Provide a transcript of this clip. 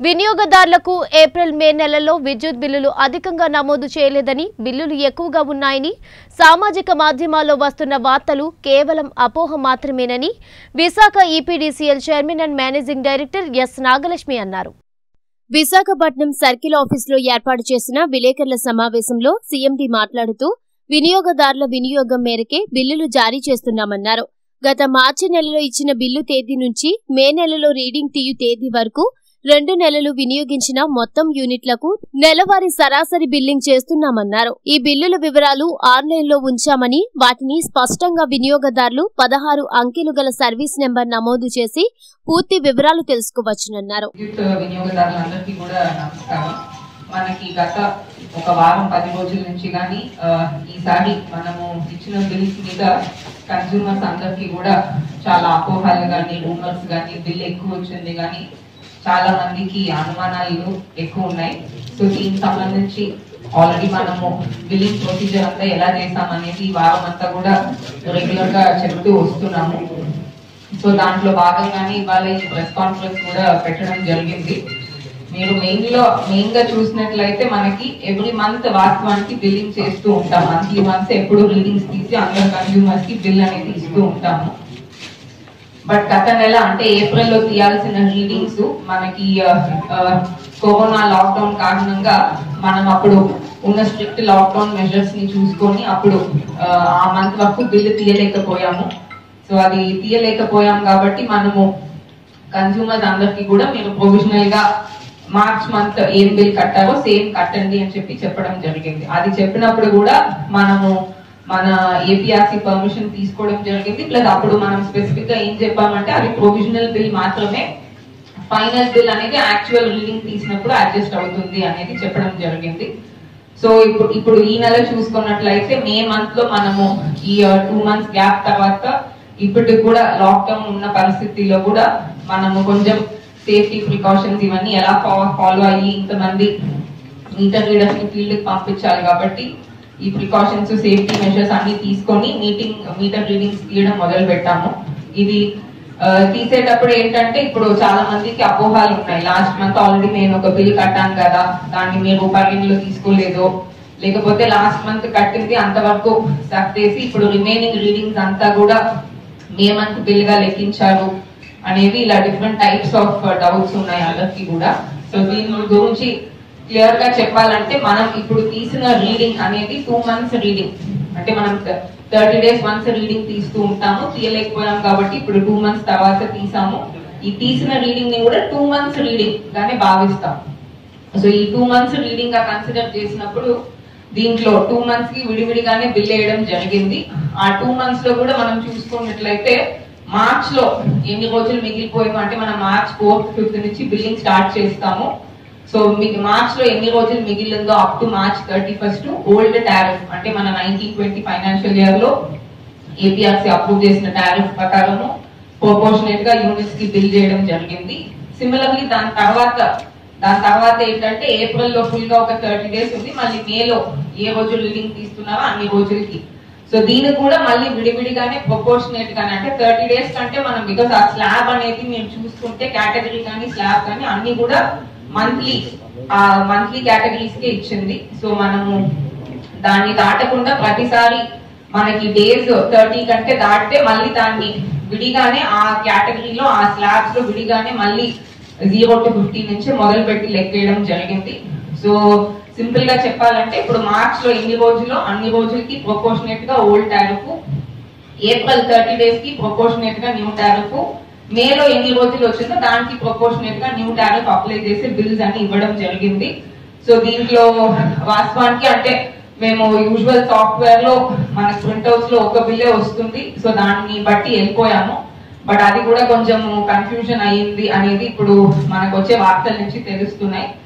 వినియోగదారులకు April May నెలల్లో విద్యుత్ బిల్లులు అధికంగా నమోదు చేయలేదని బిల్లులు ఎక్కువగా ఉన్నాయని సామాజిక మాధ్యమాల్లో వస్తున్న వార్తలు కేవలం అపోహ మాత్రమేనని Visakha EPDCL chairman and managing director S Nagalakshmi అన్నారు విశాఖపట్నం సర్కిల్ ఆఫీసులో ఏర్పాటు చేసిన విలేకరుల సమావేశంలో సీఎండీ మాట్లాడుతూ వినియోగదారుల వినియోగం మేరకే బిల్లులు జారీ చేస్తున్నామన్నారు గత మార్చి నెలలో ఇచ్చిన బిల్లు తేదీ నుంచి మే నెలలో రీడింగ్ తీయు తేదీ వరకు రెండు నెలలు వినియోగించిన మొత్తం యూనిట్లకు నెలవారీ సరాసరి బిల్లింగ్ చేస్తున్నామన్నారు ఈ బిల్లుల వివరాలు ఆన్లైన్లో ఉంచామని వాటిని స్పష్టంగా వినియోగదారులు పదహారు అంకెలు గల సర్వీస్ నెంబర్ నమోదు చేసి పూర్తి వివరాలు తెలుసుకోవచ్చునన్నారు విద్యుత్ వినియోగదారులందరికీ కూడా నమస్కారం మనకి గత ఒక వారం పది రోజుల నుంచి కానీ ఈసారి మనము ఇచ్చిన బిల్స్ మీద కన్స్యూమర్స్ అందరికీ కూడా చాలా అపోహలు కానీ రూమర్స్ కానీ బిల్ ఎక్కువ వచ్చింది కానీ చాలా మందికి అనుమానాలు ఎక్కువ ఉన్నాయి సో దీనికి సంబంధించి ఆల్రెడీ మనము బిల్లింగ్ ప్రొసీజర్ అంతా ఎలా చేసామనేది ఈ వారం అంతా కూడా రెగ్యులర్ గా చెప్తూ వస్తున్నాము సో దాంట్లో భాగంగానే ఇవాళ ఈ ప్రెస్ కాన్ఫరెన్స్ కూడా పెట్టడం జరిగింది మీరు మెయిన్ లో మెయిన్ గా చూసినట్లయితే మనకి ఎవ్రీ మంత్ వాస్తవానికి బిల్లింగ్ చేస్తూ ఉంటాం మంత్లీ మంత్స్ ఎప్పుడు రీడింగ్స్ తీసి అందరు కన్స్యూమర్స్ కి బిల్ అనేది ఇస్తూ ఉంటాము బట్ గత నెల అంటే ఏప్రిల్ లో తీయాల్సిన రీడింగ్స్ మనకి ఆ, ఆ, కరోనా లాక్డౌన్ కారణంగా మనం అప్పుడు ఉన్న స్ట్రిక్ట్ లాక్డౌన్ మెజర్స్ ని చూసుకొని అప్పుడు ఆ, ఆ మంత్ వరకు బిల్లు తీయలేకపోయాము సో అది తీయలేకపోయాం కాబట్టి మనము కన్స్యూమర్స్ అందరికి కూడా మీరు ప్రొవిజనల్ గా మార్చ్ మంత్ ఏం బిల్ కట్టారో సేమ్ కట్టండి అని చెప్పి చెప్పడం జరిగింది అది చెప్పినప్పుడు కూడా మనము మన ఏపీఆర్సీ పర్మిషన్ తీసుకోవడం జరిగింది ప్లస్ అప్పుడు మనం స్పెసిఫిక్ గా ఏం చెప్పామంటే అది ప్రొవిజనల్ బిల్ మాత్రమే ఫైనల్ బిల్ అనేది యాక్చువల్ రీడింగ్ తీసినప్పుడు అడ్జస్ట్ అవుతుంది అనేది చెప్పడం జరిగింది సో ఇప్పుడు ఇప్పుడు ఈ నెల చూసుకున్నట్లయితే మే మంత్ లో మనము ఈ టూ మంత్స్ గ్యాప్ తర్వాత ఇప్పటికి కూడా లాక్డౌన్ ఉన్న పరిస్థితిలో కూడా మనము కొంచెం సేఫ్టీ ప్రికాషన్స్ ఇవన్నీ ఎలా ఫాలో అయ్యి ఇంతమంది మీటర్ రీడర్స్ ని ఫీల్డ్ కి పంపించాలి కాబట్టి ఈ ప్రికాషన్స్ సేఫ్టీ మెషర్స్ అన్ని తీసుకొని మీటింగ్ మీటర్ రీడింగ్స్ తీయడం మొదలు పెట్టాము ఇది ఆ, తీసేటప్పుడు ఏంటంటే ఇప్పుడు చాలా మందికి అపోహాలు ఉన్నాయి లాస్ట్ మంత్ ఆల్రెడీ నేను ఒక బిల్ కట్టాను కదా దాన్ని మీరు పరిగణలో తీసుకోలేదు లేకపోతే లాస్ట్ మంత్ కట్టింది అంతవరకు సర్దేసి ఇప్పుడు రిమైనింగ్ రీడింగ్స్ అంతా కూడా మే మంత్ బిల్ గా లెక్కించారు అనేవి ఇలా డిఫరెంట్ టైప్స్ ఆఫ్ డౌట్స్ ఉన్నాయి అందరికి కూడా సో దీని గురించి క్లియర్ గా చెప్పాలంటే మనం ఇప్పుడు తీసిన రీడింగ్ అనేది టూ మంత్స్ రీడింగ్ అంటే మనం థర్టీ డేస్ వన్స్ రీడింగ్ తీస్తూ ఉంటాము తీయలేకపోయాం కాబట్టి ఇప్పుడు టూ మంత్స్ తర్వాత తీసాము ఈ తీసిన రీడింగ్ ని కూడా టూ మంత్స్ రీడింగ్ గానే భావిస్తాం సో ఈ టూ మంత్స్ రీడింగ్ గా కన్సిడర్ చేసినప్పుడు దీంట్లో టూ మంత్స్ కి విడివిడిగానే బిల్ వేయడం జరిగింది ఆ టూ మంత్స్ లో కూడా మనం చూసుకున్నట్లయితే మార్చ్ లో ఎన్ని రోజులు మిగిలిపోయాము అంటే మనం మార్చ్ ఫోర్త్ ఫిఫ్త్ నుంచి బిల్లింగ్ స్టార్ట్ చేస్తాము సో మీకు మార్చ్ లో ఎన్ని రోజులు మిగిలిందో up to March thirty first old tariff అంటే మన నైన్టీన్ ట్వంటీ ఫైనాన్షియల్ ఇయర్ లో ఏపీఆర్సీ అప్రూవ్ చేసిన టారిఫ్ ప్రకారము ప్రపోర్షనేట్ గా యూనిట్స్ కి బిల్ చేయడం జరిగింది సిమిలర్లీ దాని తర్వాత దాని తర్వాత ఏంటంటే ఏప్రిల్ లో ఫుల్ గా ఒక థర్టీ డేస్ ఉంది మళ్ళీ మేలో ఏ రోజు రీడింగ్ తీస్తున్నారో అన్ని రోజులకి సో దీనికి కూడా మళ్ళీ విడివిడిగానే ప్రపోర్షనేట్ గానే అంటే థర్టీ డేస్ కంటే మనం బికాస్ ఆ స్లాబ్ అనేది మీరు చూసుకుంటే కేటగిరీ కానీ స్లాబ్ కానీ అన్ని కూడా మంత్లీ ఆ మంత్లీ కేటగిరీస్ కే ఇచ్చింది సో మనము దాన్ని దాటకుండా ప్రతిసారి మనకి డేస్ థర్టీ కంటే దాటితే మళ్ళీ దాన్ని విడిగానే ఆ కేటగిరీలో ఆ స్లాబ్స్ లో విడిగానే మళ్ళీ జీరో టు ఫిఫ్టీ నుంచి మొదలు పెట్టి లెక్కేయడం జరిగింది సో సింపుల్ గా చెప్పాలంటే ఇప్పుడు మార్చ్ లో ఎన్ని రోజులు అన్ని రోజులకి ప్రొపోర్షనేట్ గా old tariff April thirty days కి ప్రొపోర్షనేట్ గా న్యూ టారిఫ్ మేలో ఎన్ని రోజులు వచ్చిందో దానికి ప్రొపోర్షనేట్ గా న్యూ టారిఫ్ అప్లై చేసి బిల్స్ అన్ని ఇవ్వడం జరిగింది సో దీంట్లో వాస్తవానికి అంటే మేము యూజువల్ సాఫ్ట్వేర్ లో మన ప్రింట్ హౌస్ లో ఒక బిల్లే వస్తుంది సో దాన్ని బట్టి వెళ్ళిపోయాము బట్ అది కూడా కొంచెం కన్ఫ్యూజన్ అయ్యింది అనేది ఇప్పుడు మనకు వచ్చే వార్తల నుంచి తెలుస్తున్నాయి